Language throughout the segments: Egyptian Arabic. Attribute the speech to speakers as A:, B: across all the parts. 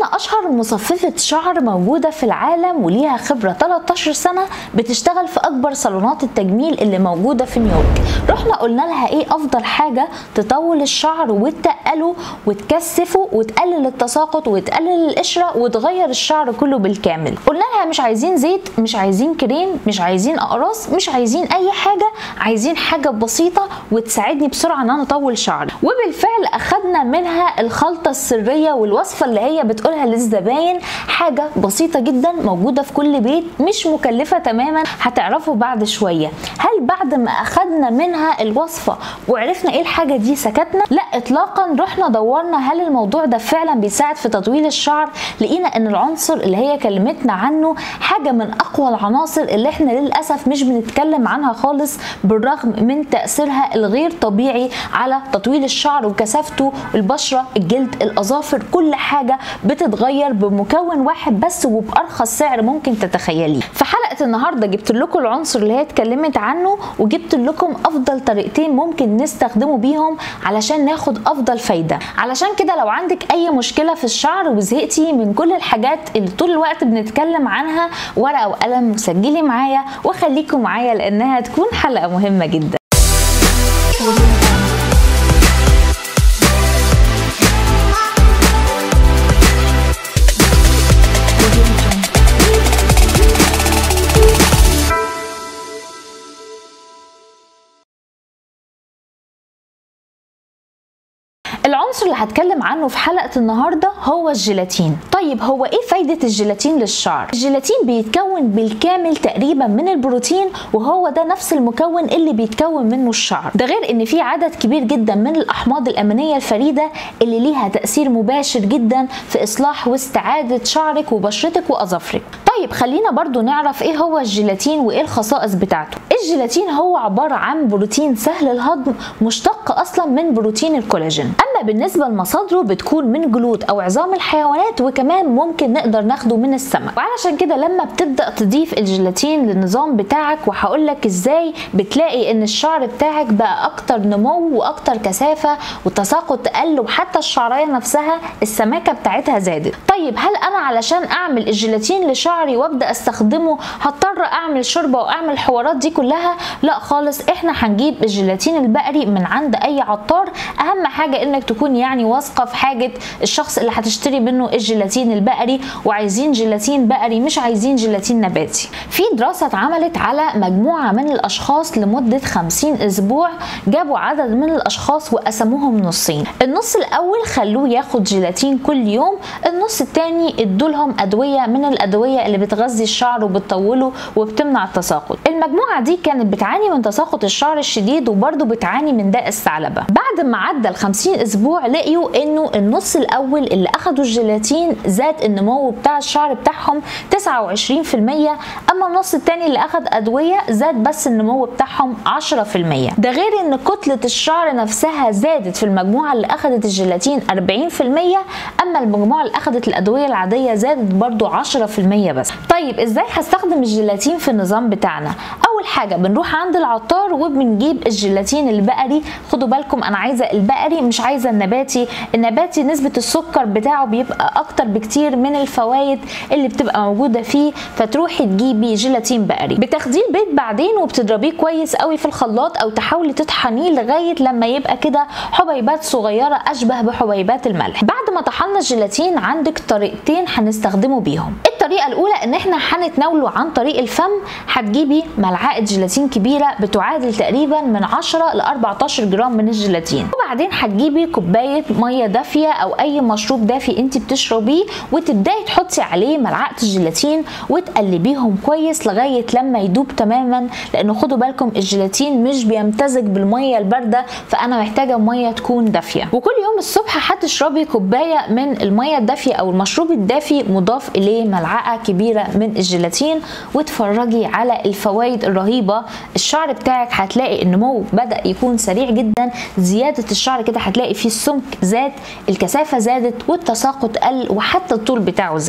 A: معانا اشهر مصففه شعر موجوده في العالم وليها خبره 13 سنه بتشتغل في اكبر صالونات التجميل اللي موجوده في نيويورك رحنا قلنا لها ايه افضل حاجه تطول الشعر وتقله وتكثفه وتقلل التساقط وتقلل القشره وتغير الشعر كله بالكامل قلنا لها مش عايزين زيت مش عايزين كريم مش عايزين اقراص مش عايزين اي حاجه عايزين حاجه بسيطه وتساعدني بسرعه ان انا اطول شعري وبالفعل اخدنا منها الخلطه السريه والوصفه اللي هي بتقولها للزباين حاجه بسيطه جدا موجوده في كل بيت مش مكلفه تماما هتعرفوا بعد شويه هل بعد ما اخدنا منها الوصفه وعرفنا ايه الحاجه دي سكتنا لا اطلاقا رحنا دورنا هل الموضوع ده فعلا بيساعد في تطويل الشعر لقينا ان العنصر اللي هي كلمتنا عنه حاجه من اقوى العناصر اللي احنا للاسف مش بنتكلم عنها خالص بالرغم من تاثيرها الغير طبيعي على تطويل الشعر وكثافته البشره الجلد الاظافر كل حاجه بتتغير بمكون واحد بس وبارخص سعر ممكن تتخيليه في حلقه النهارده جبت لكم العنصر اللي هي اتكلمت عنه وجبت لكم افضل طريقتين ممكن نستخدمه بيهم علشان ناخد افضل فايده علشان كده لو عندك اي مشكله في الشعر وزهقتي من كل الحاجات اللي طول الوقت بنتكلم عنها ورقه وقلم وسجلي معايا وخليكم معايا لانها تكون حلقه مهمه جدا العنصر اللي هتكلم عنه في حلقه النهارده هو الجيلاتين طيب هو ايه فايده الجيلاتين للشعر الجيلاتين بيتكون بالكامل تقريبا من البروتين وهو ده نفس المكون اللي بيتكون منه الشعر ده غير ان في عدد كبير جدا من الاحماض الامينيه الفريده اللي ليها تاثير مباشر جدا في اصلاح واستعاده شعرك وبشرتك واظافرك طيب خلينا برضو نعرف ايه هو الجيلاتين وايه الخصائص بتاعته الجيلاتين هو عباره عن بروتين سهل الهضم مشتق اصلا من بروتين الكولاجين اما بالنسبه لمصادره بتكون من جلود او عظام الحيوانات وكمان ممكن نقدر ناخده من السمك وعلشان كده لما بتبدا تضيف الجيلاتين للنظام بتاعك وهقول لك ازاي بتلاقي ان الشعر بتاعك بقى اكتر نمو واكتر كثافه والتساقط قل وحتى الشعريه نفسها السماكه بتاعتها زادت طيب هل انا علشان اعمل الجيلاتين لشعري وابدا استخدمه هضطر اعمل شوربه واعمل الحوارات دي كلها لا خالص احنا هنجيب الجيلاتين البقري من عند اي عطار اهم حاجه انك تكون يعني واثقه في حاجه الشخص اللي هتشتري منه الجيلاتين البقري وعايزين جيلاتين بقري مش عايزين جيلاتين نباتي في دراسه اتعملت على مجموعه من الاشخاص لمده 50 اسبوع جابوا عدد من الاشخاص وقسموهم نصين النص الاول خلوه ياخد جيلاتين كل يوم النص الثاني ادوا لهم ادويه من الادويه اللي بتغذي الشعر وبتطوله وبتمنع التساقط المجموعه دي كانت بتعاني من تساقط الشعر الشديد وبرده بتعاني من داء الثعلبه بعد ما عدى ال 50 اسبوع لقيوا انه النص الاول اللي اخدوا الجيلاتين زاد النمو بتاع الشعر بتاعهم 29% اما النص الثاني اللي اخد ادويه زاد بس النمو بتاعهم 10% ده غير ان كتله الشعر نفسها زادت في المجموعه اللي اخدت الجيلاتين 40% اما المجموعه اللي اخدت الادويه العاديه زادت برضو 10% بس طيب ازاي هستخدم الجيلاتين في النظام بتاعنا اول حاجه بنروح عند العطار وبنجيب الجيلاتين البقري خدوا بالكم انا عايزه البقري مش عايزه النباتي النباتي نسبه السكر بتاعه بيبقى اكتر بكتير من الفوائد اللي بتبقى موجوده فيه فتروحي تجيبي جيلاتين بقري بتاخديه البيت بعدين وبتضربيه كويس قوي في الخلاط او تحاولي تطحنيه لغايه لما يبقى كده حبيبات صغيره اشبه بحبيبات الملح بعد ما طحنا الجيلاتين عندك طريقتين هنستخدمه بيهم الطريقه الاولى ان احنا هنتناوله عن طريق الفم هتجيبي ملعقه جيلاتين كبيره بتعادل تقريبا من 10 ل 14 جرام من الجيلاتين وبعدين هتجيبي كوبايه ميه دافيه او اي مشروب دافي انت بتشربيه وتبداي تحطي عليه ملعقه الجيلاتين وتقلبيهم كويس لغايه لما يدوب تماما لانه خدوا بالكم الجيلاتين مش بيمتزج بالميه البارده فانا محتاجه ميه تكون دافيه وكل يوم الصبح هتشربي كوبايه من الميه الدافيه او المشروب الدافي مضاف اليه ملعقه كبيره من الجيلاتين وتفرجي على الفوائد الرهيبه الشعر بتاعك هتلاقي النمو بدا يكون سريع جدا زياده الشعر كده هتلاقي فيه السمك زاد الكثافه زادت والتساقط قل وحتى الطول بتاعه زاد اما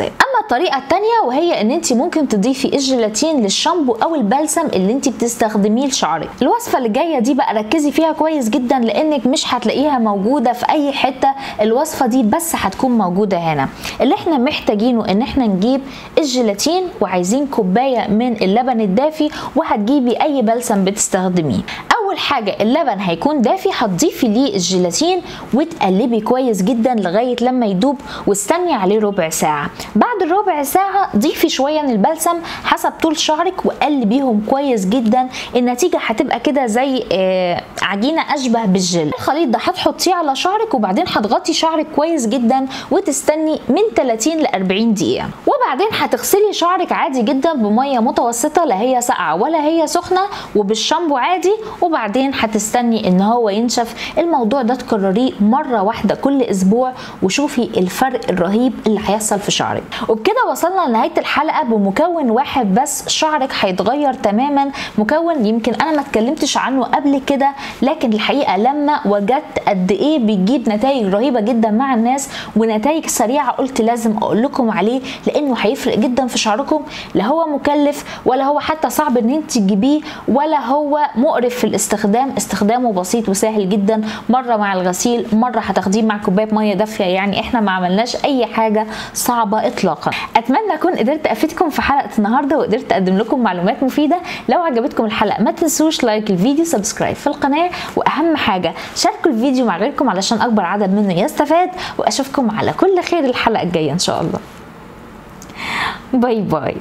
A: الطريقه التانية وهي ان انت ممكن تضيفي الجيلاتين للشامبو او البلسم اللي انت بتستخدميه لشعرك الوصفه اللي جايه دي بقى ركزي فيها كويس جدا لانك مش هتلاقيها موجوده في اي حته الوصفه دي بس هتكون موجوده هنا اللي احنا محتاجينه ان احنا نجيب الجيلاتين وعايزين كوبايه من اللبن الدافي وهتجيبي اي بلسم بتستخدميه اول حاجه اللبن هيكون دافي هتضيفي ليه الجيلاتين وتقلبي كويس جدا لغايه لما يدوب واستني عليه ربع ساعه بعد الربع ساعه ضيفي شويه من البلسم حسب طول شعرك وقلبيهم كويس جدا النتيجه هتبقى كده زي آه عجينه اشبه بالجل الخليط ده هتحطيه على شعرك وبعدين هتغطي شعرك كويس جدا وتستني من 30 ل 40 دقيقه وبعدين هتغسلي شعرك عادي جدا بميه متوسطه لا هي ساقعه ولا هي سخنه وبالشامبو عادي وبعدين هتستني ان هو ينشف الموضوع ده تكرريه مره واحده كل اسبوع وشوفي الفرق الرهيب اللي هيحصل في شعرك وبكده وصلنا لنهايه الحلقه بمكون واحد بس شعرك هيتغير تماما مكون يمكن انا ما اتكلمتش عنه قبل كده لكن الحقيقه لما وجدت قد ايه بيجيب نتائج رهيبه جدا مع الناس ونتائج سريعه قلت لازم اقول لكم عليه لانه هيفرق جدا في شعركم لا هو مكلف ولا هو حتى صعب ان انت تجيبيه ولا هو مقرف في الاستخدام استخدامه بسيط وسهل جدا مره مع الغسيل مره هتاخديه مع كوبايه ميه دافيه يعني احنا ما عملناش اي حاجه صعبه اطلاقا اتمنى اكون قدرت افيدكم في حلقه النهارده وقدرت اقدم لكم معلومات مفيده لو عجبتكم الحلقه ما تنسوش لايك الفيديو سبسكرايب في القناه واهم حاجه شاركوا الفيديو مع غيركم علشان اكبر عدد منه يستفاد واشوفكم على كل خير الحلقه الجايه ان شاء الله باي باي